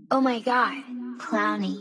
Oh my god. Clowny.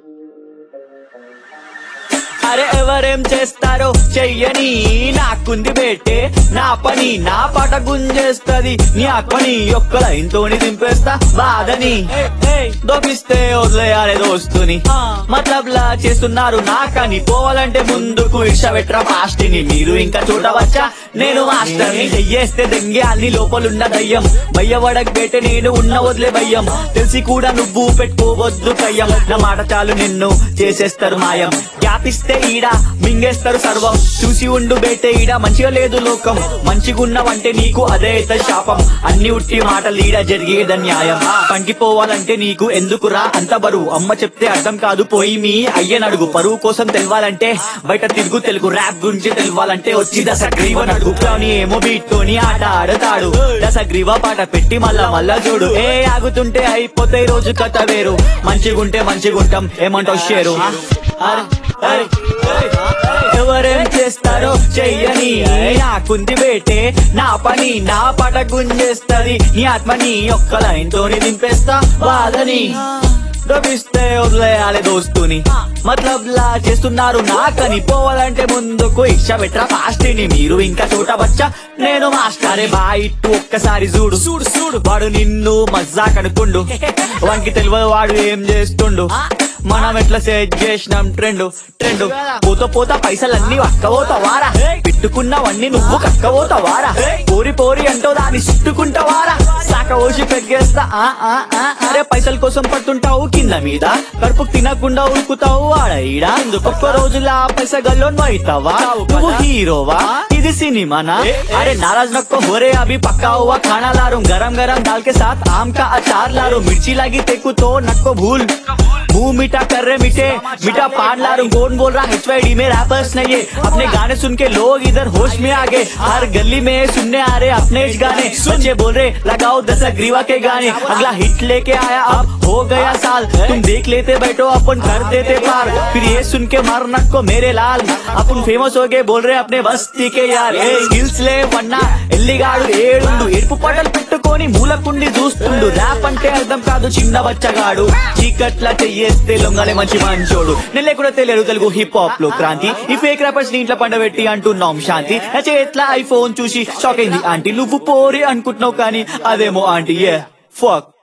అరే ఎవరేం చేస్తారో చెయ్యని నాకుంది బేటే నా పని నా పాట గుంజేస్తది నీ ఆత్మని ఒక్క లైన్ తోని దింపేస్తా బాధని దోపిస్తే వదిలేయాలి దోస్తుని మతలబ్ లా చేస్తున్నారు నాకని పోవాలంటే ముందుకు ఇష్టపెట్రా పాస్టిని మీరు ఇంకా చూడవచ్చా నేను మాస్టర్ని చెయ్యేస్తే దెంగే అన్ని లోపలున్న దయ్యం భయ్యవడక్ బేటే నేను ఉన్న వదిలే భయ్యం తెలిసి కూడా నువ్వు పెట్టుకోవద్దు కయ్యం నా మాట చాలు నిన్ను చేసేస్తారు మాయం గ్యాపిస్తే ఈడ మింగేస్తారు సర్వం చూసి ఉండు బేటే ఈడ మంచిగా లేదు లోకం మంచిగున్నవంటే నీకు అదే ఇత శాపం అన్ని ఉట్టి మాటలు ఈడ జరిగేద న్యాయం పంకిపోవాలంటే నీకు ఎందుకురా అంత బరువు అమ్మ చెప్తే అర్థం కాదు పోయి మీ అయ్యనడుగు పరువు కోసం తెలవాలంటే బయట తిరుగు తెలుగు ర్యాప్ గురించి తెలవాలంటే వచ్చి దశగ్రీవ నడుగు కానీ ఏమో బీట్ తోని ఆట ఆడతాడు దశగ్రీవ పాట పెట్టి మళ్ళా మళ్ళా చూడు ఏ ఆగుతుంటే అయిపోతే ఈ రోజు కథ వేరు మంచిగుంటే మంచిగుంటాం ఏమంటావు షేరు అరే, అరే, అరే, ఎవరేం చేస్తారో చెయ్యని నాకుంది బేటే నా పని నా పాట గుంజేస్తది నీ ఆత్మని ఒక్క లైన్ తోని దింపేస్తా బాధని దొబ్బిస్తే వదిలేయాలి దోస్తుని మతలబ్ లా చేస్తున్నారు నాకని పోవాలంటే ముందుకు ఇచ్చ పెట్టరా పాస్టిని మీరు ఇంకా చూడవచ్చా నేను మాస్టరే బాయిట్టు ఒక్కసారి చూడు చూడు చూడు వాడు నిన్ను మజ్జా కనుక్కుండు వానికి తెలియదు వాడు ఏం చేస్తుండు మనం ఎట్లా సెట్ చేసినాం ట్రెండ్ ట్రెండ్ పోత పోత పైసలన్నీ వక్కబోతావారా పెట్టుకున్నవన్నీ నువ్వు కక్కబోతావారా పోరి పోరి అంటో దాన్ని చుట్టుకుంటావారా సాక ఓసి పెగ్గేస్తా ఆ, ఆ, ఆ, అరే పైసల కోసం పడుతుంటావు కింద మీద కడుపు తినకుండా ఉరుకుతావు ఆడ ఈడ ఒక్క రోజులా పైస గల్లోన్ అవుతావా నువ్వు హీరోవా ఇది సినిమానా अरे नाराज नको हो रे अभी पक्का हुआ खाना ला रहा हूँ गरम गरम दाल के साथ आम का अचार ला रहा हूँ मिर्ची लगी तेकू तो नको भूल मुंह मीठा कर रहे मीठे मीठा पान ला रहा हूँ कौन बोल रहा एच में रैपर्स नहीं है अपने गाने सुन के लोग इधर होश में आ गए हर गली में सुनने आ रहे अपने ही गाने बच्चे बोल रहे लगाओ दस ग्रीवा के गाने अगला हिट लेके आया अब हो गया साल तुम देख लेते बैठो अपन कर देते पार फिर ये सुन के मार नको मेरे लाल अपन फेमस हो गए बोल रहे अपने बस्ती के यार ఏ స్కిల్స్ లేవన్నా ఎల్లిగాడు ఏడుండు ఎరుపు పటలు పెట్టుకొని మూలకుండి చూస్తుండు ర్యాప్ అంటే అర్థం కాదు చిన్న బచ్చగాడు చీకట్ల చెయ్యేస్తే లొంగలే మంచి మంచోడు నేను లేకుండా తెలియదు తెలుగు హిప్ హాప్ లో క్రాంతి ఈ ఫేక్ ర్యాపర్స్ ని ఇంట్లో పండబెట్టి అంటున్నాం శాంతి నా చేట్ల ఐఫోన్ చూసి షాక్ అయింది ఆంటీ నువ్వు పోరి అనుకుంటున్నావు కానీ అదేమో ఆంటీ ఏ ఫక్